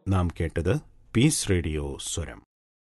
നാം കേട്ടത് piece radio സ്വരം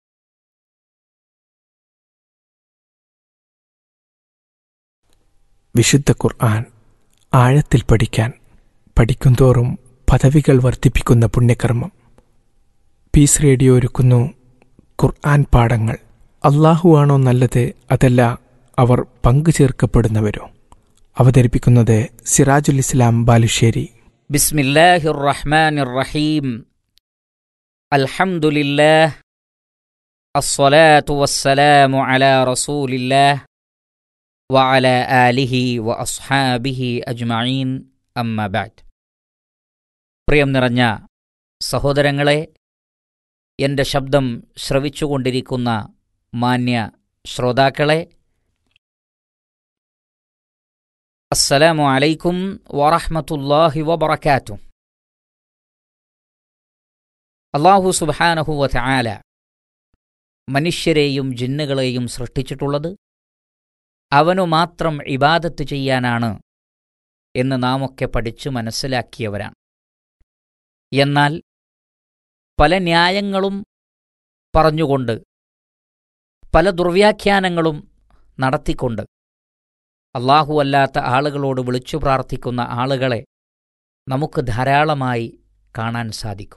വിശുദ്ധ ഖുർആൻ ആഴത്തിൽ പഠിക്കാൻ പഠിക്കുന്തോറും പദവികൾ വർദ്ധിപ്പിക്കുന്ന പുണ്യകർമ്മം പീസ് റേഡിയോ ഒരുക്കുന്നു ഖുർആൻ പാഠങ്ങൾ അള്ളാഹുവാണോ നല്ലത് അതല്ല അവർ പങ്കുചേർക്കപ്പെടുന്നവരോ അവതരിപ്പിക്കുന്നത് സിറാജുൽ ഇസ്ലാം ബാലുശ്ശേരി بسم الله الرحمن الرحيم الحمد لله الصلاة والسلام على رسول الله وعلى آله وأصحابه أجمعين أما بعد പ്രിയം നിറഞ്ഞ സഹോദരങ്ങളെ എൻ്റെ ശബ്ദം ശ്രവിച്ചുകൊണ്ടിരിക്കുന്ന മാന്യ ശ്രോതാക്കളെ അസ്സലാമു അലൈക്കും വറഹ്മത്തുള്ളാഹി വബറകാതുഹു അള്ളാഹു സുബ്ഹാനഹു വതആല മനുഷ്യരെയും ജിന്നുകളെയും സൃഷ്ടിച്ചിട്ടുള്ളത് അവനു മാത്രം ഇബാദത്ത് ചെയ്യാനാണ് എന്ന് നാമൊക്കെ പഠിച്ചു മനസ്സിലാക്കിയവരാണ് എന്നാൽ പല ന്യായങ്ങളും പറഞ്ഞുകൊണ്ട് പല ദുർവ്യാഖ്യാനങ്ങളും നടത്തിക്കൊണ്ട് അള്ളാഹു അല്ലാത്ത ആളുകളോട് വിളിച്ചു പ്രാർത്ഥിക്കുന്ന ആളുകളെ നമുക്ക് ധാരാളമായി കാണാൻ സാധിക്കും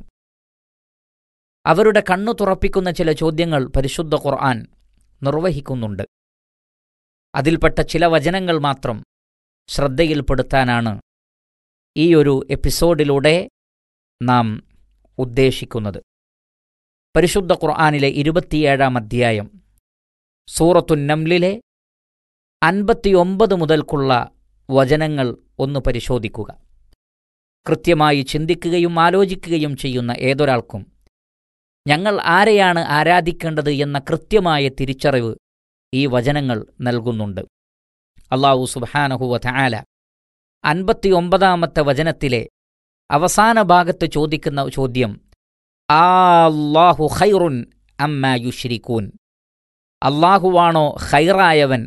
അവരുടെ കണ്ണു തുറപ്പിക്കുന്ന ചില ചോദ്യങ്ങൾ പരിശുദ്ധ ഖുർആൻ നിർവഹിക്കുന്നുണ്ട് അതിൽപ്പെട്ട ചില വചനങ്ങൾ മാത്രം ശ്രദ്ധയിൽപ്പെടുത്താനാണ് ഈ ഒരു എപ്പിസോഡിലൂടെ നാം ഉദ്ദേശിക്കുന്നത് പരിശുദ്ധ ഖുർആനിലെ ഇരുപത്തിയേഴാം അധ്യായം സൂറത്തുൻ നംലിലെ അൻപത്തിയൊമ്പത് മുതൽക്കുള്ള വചനങ്ങൾ ഒന്ന് പരിശോധിക്കുക കൃത്യമായി ചിന്തിക്കുകയും ആലോചിക്കുകയും ചെയ്യുന്ന ഏതൊരാൾക്കും ഞങ്ങൾ ആരെയാണ് ആരാധിക്കേണ്ടത് എന്ന കൃത്യമായ തിരിച്ചറിവ് ഈ വചനങ്ങൾ നൽകുന്നുണ്ട് അള്ളാഹു സുബാനഹുവ ആല അൻപത്തിയൊമ്പതാമത്തെ വചനത്തിലെ അവസാന ഭാഗത്ത് ചോദിക്കുന്ന ചോദ്യം ആഹു ഖൈറുൻ അമ്മ യുശ്രിക്കൂൻ അള്ളാഹുവാണോ ഖൈറായവൻ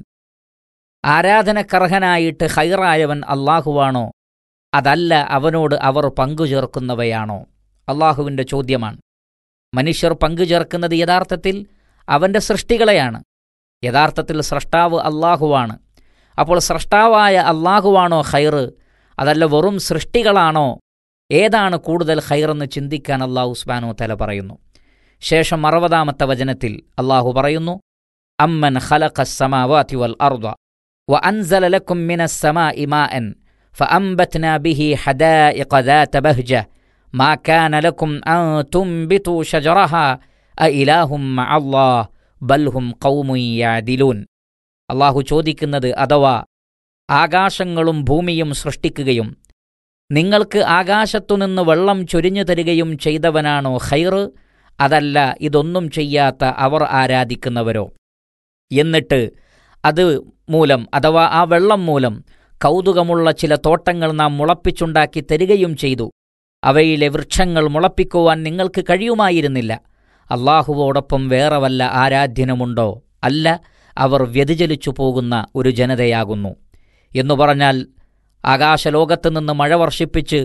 ആരാധനക്കർഹനായിട്ട് ഹൈറായവൻ അള്ളാഹുവാണോ അതല്ല അവനോട് അവർ പങ്കുചേർക്കുന്നവയാണോ അള്ളാഹുവിൻ്റെ ചോദ്യമാണ് മനുഷ്യർ പങ്കുചേർക്കുന്നത് യഥാർത്ഥത്തിൽ അവൻ്റെ സൃഷ്ടികളെയാണ് യഥാർത്ഥത്തിൽ സ്രഷ്ടാവ് അള്ളാഹുവാണ് അപ്പോൾ സ്രഷ്ടാവായ അള്ളാഹുവാണോ ഹൈറ് അതല്ല വെറും സൃഷ്ടികളാണോ ഏതാണ് കൂടുതൽ ഹൈറെന്ന് ചിന്തിക്കാൻ അള്ളാഹു ഉസ്മാനോ തല പറയുന്നു ശേഷം അറുപതാമത്തെ വചനത്തിൽ അള്ളാഹു പറയുന്നു അമ്മൻ ഖലഖ സമാവാതി വൽ അർദ وأنزل لكم من السماء ماء فأنبتنا به حدائق ذات بهجة ما كان لكم أن تنبتوا شجرها أإله مع الله بل هم قوم يعدلون അള്ളാഹു ചോദിക്കുന്നത് അഥവാ ആകാശങ്ങളും ഭൂമിയും സൃഷ്ടിക്കുകയും നിങ്ങൾക്ക് ആകാശത്തുനിന്ന് വെള്ളം ചൊരിഞ്ഞു തരികയും ചെയ്തവനാണോ ഖൈറ് അതല്ല ഇതൊന്നും ചെയ്യാത്ത അവർ ആരാധിക്കുന്നവരോ എന്നിട്ട് അത് മൂലം അഥവാ ആ വെള്ളം മൂലം കൗതുകമുള്ള ചില തോട്ടങ്ങൾ നാം മുളപ്പിച്ചുണ്ടാക്കി തരികയും ചെയ്തു അവയിലെ വൃക്ഷങ്ങൾ മുളപ്പിക്കുവാൻ നിങ്ങൾക്ക് കഴിയുമായിരുന്നില്ല അള്ളാഹുവോടൊപ്പം വേറെ വല്ല ആരാധ്യനുമുണ്ടോ അല്ല അവർ വ്യതിചലിച്ചു പോകുന്ന ഒരു ജനതയാകുന്നു എന്നു പറഞ്ഞാൽ ആകാശലോകത്ത് നിന്ന് മഴ വർഷിപ്പിച്ച്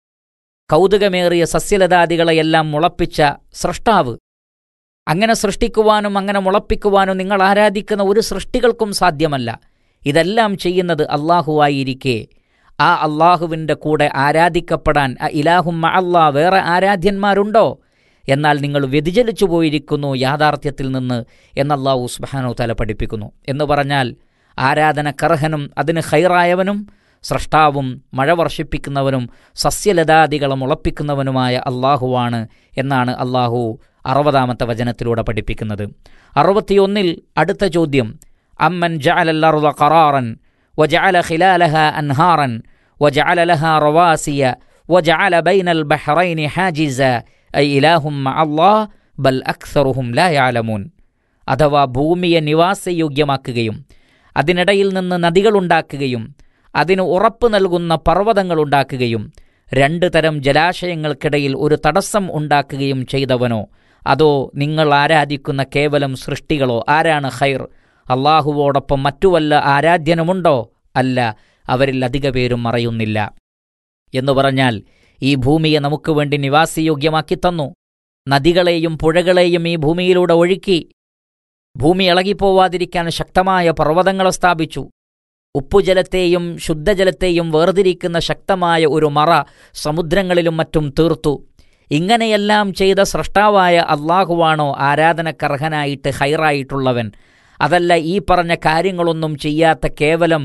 കൗതുകമേറിയ സസ്യലതാദികളെയെല്ലാം മുളപ്പിച്ച സൃഷ്ടാവ് അങ്ങനെ സൃഷ്ടിക്കുവാനും അങ്ങനെ മുളപ്പിക്കുവാനും നിങ്ങൾ ആരാധിക്കുന്ന ഒരു സൃഷ്ടികൾക്കും സാധ്യമല്ല ഇതെല്ലാം ചെയ്യുന്നത് അള്ളാഹുവായിരിക്കെ ആ അള്ളാഹുവിൻ്റെ കൂടെ ആരാധിക്കപ്പെടാൻ ആ ഇലാഹും അള്ളാ വേറെ ആരാധ്യന്മാരുണ്ടോ എന്നാൽ നിങ്ങൾ വ്യതിചലിച്ചു പോയിരിക്കുന്നു യാഥാർത്ഥ്യത്തിൽ നിന്ന് എന്നല്ലാഹു സുബാനോ തല പഠിപ്പിക്കുന്നു എന്ന് പറഞ്ഞാൽ ആരാധനക്കർഹനും അതിന് ഹൈറായവനും സ്രഷ്ടാവും മഴ വർഷിപ്പിക്കുന്നവനും സസ്യലതാദികളെ മുളപ്പിക്കുന്നവനുമായ അള്ളാഹുവാണ് എന്നാണ് അള്ളാഹു അറുപതാമത്തെ വചനത്തിലൂടെ പഠിപ്പിക്കുന്നത് അറുപത്തിയൊന്നിൽ അടുത്ത ചോദ്യം അമ്മൻ ജഅലല്ലറുദ ഖറാറൻ وجعل خلالها أنهارا وجعل لها رواسي وجعل بين البحرين حاجزا أي إله مع الله بل أكثرهم لا يعلمون അഥവാ ഭൂമിയെ നിവാസയോഗ്യമാക്കുകയും അതിനിടയിൽ നിന്ന് നദികളുണ്ടാക്കുകയും അതിന് ഉറപ്പ് നൽകുന്ന പർവ്വതങ്ങളുണ്ടാക്കുകയും രണ്ട് തരം ജലാശയങ്ങൾക്കിടയിൽ ഒരു തടസ്സം ഉണ്ടാക്കുകയും ചെയ്തവനോ അതോ നിങ്ങൾ ആരാധിക്കുന്ന കേവലം സൃഷ്ടികളോ ആരാണ് ഖൈർ അള്ളാഹുവോടൊപ്പം മറ്റു വല്ല ആരാധ്യനുമുണ്ടോ അല്ല അവരിൽ അധിക പേരും മറയുന്നില്ല എന്നു പറഞ്ഞാൽ ഈ ഭൂമിയെ നമുക്ക് വേണ്ടി നിവാസിയോഗ്യമാക്കി തന്നു നദികളെയും പുഴകളെയും ഈ ഭൂമിയിലൂടെ ഒഴുക്കി ഭൂമി ഇളകിപ്പോവാതിരിക്കാൻ ശക്തമായ പർവ്വതങ്ങളെ സ്ഥാപിച്ചു ഉപ്പുജലത്തെയും ശുദ്ധജലത്തെയും വേർതിരിക്കുന്ന ശക്തമായ ഒരു മറ സമുദ്രങ്ങളിലും മറ്റും തീർത്തു ഇങ്ങനെയെല്ലാം ചെയ്ത സ്രഷ്ടാവായ അള്ളാഹുവാണോ ആരാധനക്കർഹനായിട്ട് ഹൈറായിട്ടുള്ളവൻ അതല്ല ഈ പറഞ്ഞ കാര്യങ്ങളൊന്നും ചെയ്യാത്ത കേവലം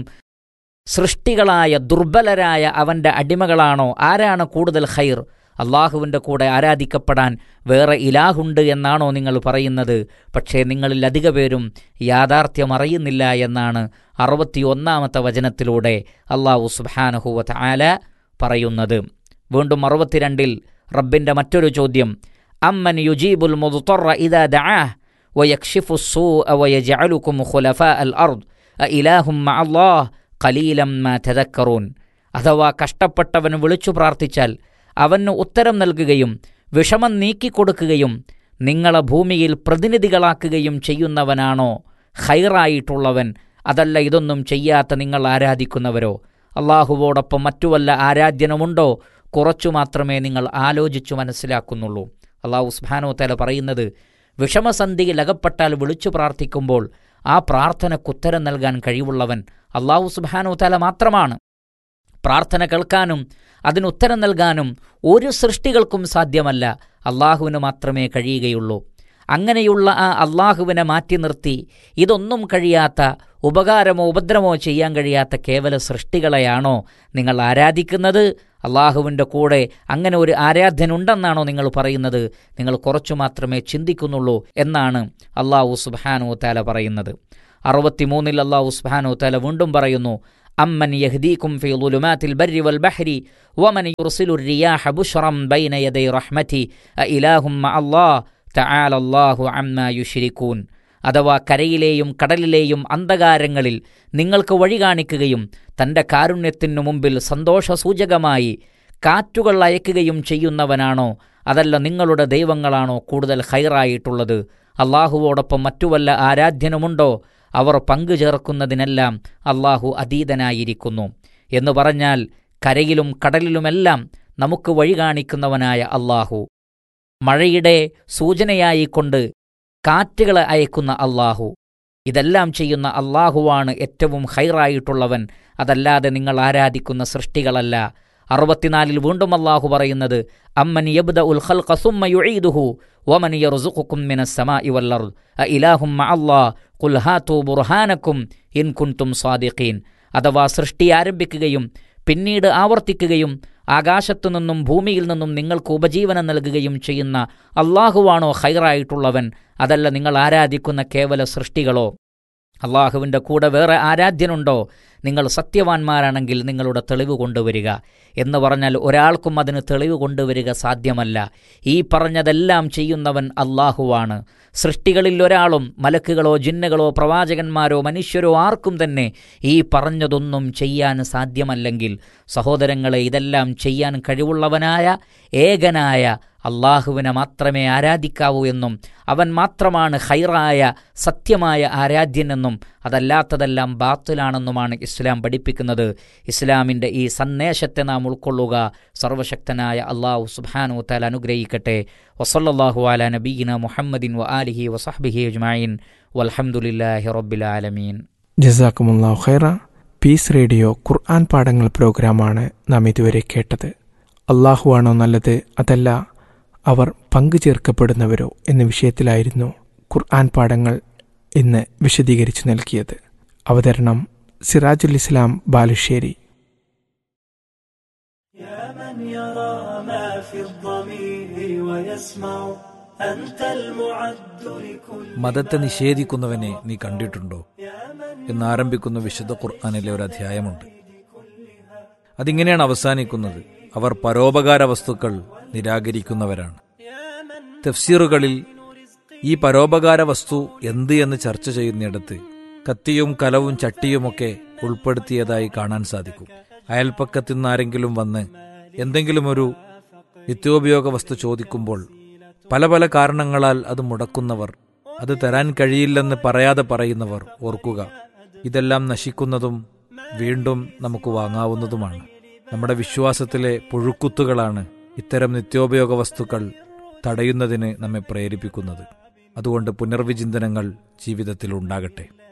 സൃഷ്ടികളായ ദുർബലരായ അവൻ്റെ അടിമകളാണോ ആരാണ് കൂടുതൽ ഹൈർ അള്ളാഹുവിൻ്റെ കൂടെ ആരാധിക്കപ്പെടാൻ വേറെ ഇലാഹുണ്ട് എന്നാണോ നിങ്ങൾ പറയുന്നത് പക്ഷേ നിങ്ങളിൽ അധിക പേരും യാഥാർത്ഥ്യം അറിയുന്നില്ല എന്നാണ് അറുപത്തിയൊന്നാമത്തെ വചനത്തിലൂടെ അള്ളാഹു സുബാനഹുവത്ത് ആല പറയുന്നത് വീണ്ടും അറുപത്തിരണ്ടിൽ റബ്ബിൻ്റെ മറ്റൊരു ചോദ്യം അമ്മൻ യുജീബുൽ മുദ്തൊറ ഇദാ ദഅാഹ് വയക്ഷിഫു السوء ويجعلكم خلفاء الأرض أإله مع الله قليلا ما تذكرون അഥവാ കഷ്ടപ്പെട്ടവൻ വിളിച്ചു പ്രാർത്ഥിച്ചാൽ അവന് ഉത്തരം നൽകുകയും വിഷമം നീക്കിക്കൊടുക്കുകയും നിങ്ങളെ ഭൂമിയിൽ പ്രതിനിധികളാക്കുകയും ചെയ്യുന്നവനാണോ ഹൈറായിട്ടുള്ളവൻ അതല്ല ഇതൊന്നും ചെയ്യാത്ത നിങ്ങൾ ആരാധിക്കുന്നവരോ അള്ളാഹുവോടൊപ്പം മറ്റു വല്ല ആരാധ്യനുമുണ്ടോ കുറച്ചു മാത്രമേ നിങ്ങൾ ആലോചിച്ചു മനസ്സിലാക്കുന്നുള്ളൂ അള്ളാഹു സുബാനോ തല പറയുന്നത് വിഷമസന്ധിയിൽ അകപ്പെട്ടാൽ വിളിച്ചു പ്രാർത്ഥിക്കുമ്പോൾ ആ പ്രാർത്ഥനക്കുത്തരം നൽകാൻ കഴിവുള്ളവൻ അള്ളാഹു സുബാനോ തല മാത്രമാണ് പ്രാർത്ഥന കേൾക്കാനും അതിനുത്തരം നൽകാനും ഒരു സൃഷ്ടികൾക്കും സാധ്യമല്ല അള്ളാഹുവിന് മാത്രമേ കഴിയുകയുള്ളൂ അങ്ങനെയുള്ള ആ അള്ളാഹുവിനെ മാറ്റി നിർത്തി ഇതൊന്നും കഴിയാത്ത ഉപകാരമോ ഉപദ്രവമോ ചെയ്യാൻ കഴിയാത്ത കേവല സൃഷ്ടികളെയാണോ നിങ്ങൾ ആരാധിക്കുന്നത് അള്ളാഹുവിൻ്റെ കൂടെ അങ്ങനെ ഒരു ആരാധ്യനുണ്ടെന്നാണോ നിങ്ങൾ പറയുന്നത് നിങ്ങൾ കുറച്ചു മാത്രമേ ചിന്തിക്കുന്നുള്ളൂ എന്നാണ് അള്ളാഹു സുബാനോ താല പറയുന്നത് അറുപത്തിമൂന്നിൽ അള്ളാഹു സുബാനോ താല വീണ്ടും പറയുന്നു أمن يهديكم في ظلمات البر والبحر ومن يرسل الرياح بشرا بين يدي رحمته أإله مع الله تعالى الله عما يشركون അഥവാ കരയിലെയും കടലിലെയും അന്ധകാരങ്ങളിൽ നിങ്ങൾക്ക് വഴി കാണിക്കുകയും തൻ്റെ കാരുണ്യത്തിനു മുമ്പിൽ സന്തോഷസൂചകമായി കാറ്റുകൾ അയക്കുകയും ചെയ്യുന്നവനാണോ അതല്ല നിങ്ങളുടെ ദൈവങ്ങളാണോ കൂടുതൽ ഹൈറായിട്ടുള്ളത് അള്ളാഹുവോടൊപ്പം മറ്റു വല്ല ആരാധ്യനുമുണ്ടോ അവർ പങ്കുചേർക്കുന്നതിനെല്ലാം അള്ളാഹു അതീതനായിരിക്കുന്നു എന്ന് പറഞ്ഞാൽ കരയിലും കടലിലുമെല്ലാം നമുക്ക് വഴി കാണിക്കുന്നവനായ അള്ളാഹു മഴയുടെ സൂചനയായിക്കൊണ്ട് കാറ്റുകളെ അയക്കുന്ന അള്ളാഹു ഇതെല്ലാം ചെയ്യുന്ന അള്ളാഹുവാണ് ഏറ്റവും ഹൈറായിട്ടുള്ളവൻ അതല്ലാതെ നിങ്ങൾ ആരാധിക്കുന്ന സൃഷ്ടികളല്ല അറുപത്തിനാലിൽ വീണ്ടും അള്ളാഹു പറയുന്നത് അമ്മൻ യബ്ദ ഉൽ ഖൽഖ സുമ്മ യുഈദുഹു വമൻ യർസുഖുക്കും മിനസ് സമാഇ വൽ അർദ് അഇലാഹും മഅല്ലാഹ് ഖുൽ ഹാതു ബുർഹാനക്കും ഇൻ കുൻതും സ്വാദിഖീൻ അഥവാ സൃഷ്ടി ആരംഭിക്കുകയും പിന്നീട് ആവർത്തിക്കുകയും ആകാശത്തു നിന്നും ഭൂമിയിൽ നിന്നും നിങ്ങൾക്ക് ഉപജീവനം നൽകുകയും ചെയ്യുന്ന അള്ളാഹുവാണോ ഹൈറായിട്ടുള്ളവൻ അതല്ല നിങ്ങൾ ആരാധിക്കുന്ന കേവല സൃഷ്ടികളോ അള്ളാഹുവിൻ്റെ കൂടെ വേറെ ആരാധ്യനുണ്ടോ നിങ്ങൾ സത്യവാന്മാരാണെങ്കിൽ നിങ്ങളുടെ തെളിവ് കൊണ്ടുവരിക എന്ന് പറഞ്ഞാൽ ഒരാൾക്കും അതിന് തെളിവ് കൊണ്ടുവരിക സാധ്യമല്ല ഈ പറഞ്ഞതെല്ലാം ചെയ്യുന്നവൻ അള്ളാഹുവാണ് സൃഷ്ടികളിൽ ഒരാളും മലക്കുകളോ ജിന്നുകളോ പ്രവാചകന്മാരോ മനുഷ്യരോ ആർക്കും തന്നെ ഈ പറഞ്ഞതൊന്നും ചെയ്യാൻ സാധ്യമല്ലെങ്കിൽ സഹോദരങ്ങളെ ഇതെല്ലാം ചെയ്യാൻ കഴിവുള്ളവനായ ഏകനായ അള്ളാഹുവിനെ മാത്രമേ ആരാധിക്കാവൂ എന്നും അവൻ മാത്രമാണ് ഹൈറായ സത്യമായ ആരാധ്യനെന്നും അതല്ലാത്തതെല്ലാം ബാത്തിലാണെന്നുമാണ് ഇസ്ലാം പഠിപ്പിക്കുന്നത് ഇസ്ലാമിൻ്റെ ഈ സന്ദേശത്തെ നാം ഉൾക്കൊള്ളുക സർവശക്തനായ അള്ളാഹു സുബാനു താൽ അനുഗ്രഹിക്കട്ടെ വസല്ലാഹു അല നബീന മുഹമ്മദിൻ വ ആലിഹി വസഹ്ബിഹി അജ്മായിൻ വൽഹമുല്ലാഹി റബ്ബിൽ ആലമീൻ ജസാക്കുമുല്ലാഹു ഖൈറ പീസ് റേഡിയോ ഖുർആൻ പാഠങ്ങൾ പ്രോഗ്രാമാണ് നാം ഇതുവരെ കേട്ടത് അള്ളാഹുവാണോ നല്ലത് അതല്ല അവർ പങ്കുചേർക്കപ്പെടുന്നവരോ എന്ന വിഷയത്തിലായിരുന്നു ഖുർആൻ പാഠങ്ങൾ ഇന്ന് വിശദീകരിച്ചു നൽകിയത് അവതരണം സിറാജുൽ ഇസ്ലാം ബാലുശ്ശേരി يا من يرى ما في الضمير ويسمع أنت المعد لكل മതത്തെ നിഷേധിക്കുന്നവനെ നീ കണ്ടിട്ടുണ്ടോ എന്നാരംഭിക്കുന്ന വിശുദ്ധ ഖുർആാനിലെ ഒരു അധ്യായമുണ്ട് അതിങ്ങനെയാണ് അവസാനിക്കുന്നത് അവർ പരോപകാര വസ്തുക്കൾ നിരാകരിക്കുന്നവരാണ് തഫ്സീറുകളിൽ ഈ പരോപകാര വസ്തു എന്ത് എന്ന് ചർച്ച ചെയ്യുന്നിടത്ത് കത്തിയും കലവും ചട്ടിയുമൊക്കെ ഉൾപ്പെടുത്തിയതായി കാണാൻ സാധിക്കും അയൽപ്പക്കത്തു നിന്നാരെങ്കിലും വന്ന് എന്തെങ്കിലും ഒരു നിത്യോപയോഗ വസ്തു ചോദിക്കുമ്പോൾ പല പല കാരണങ്ങളാൽ അത് മുടക്കുന്നവർ അത് തരാൻ കഴിയില്ലെന്ന് പറയാതെ പറയുന്നവർ ഓർക്കുക ഇതെല്ലാം നശിക്കുന്നതും വീണ്ടും നമുക്ക് വാങ്ങാവുന്നതുമാണ് നമ്മുടെ വിശ്വാസത്തിലെ പുഴുക്കുത്തുകളാണ് ഇത്തരം നിത്യോപയോഗ വസ്തുക്കൾ തടയുന്നതിന് നമ്മെ പ്രേരിപ്പിക്കുന്നത് അതുകൊണ്ട് പുനർവിചിന്തനങ്ങൾ ജീവിതത്തിൽ ഉണ്ടാകട്ടെ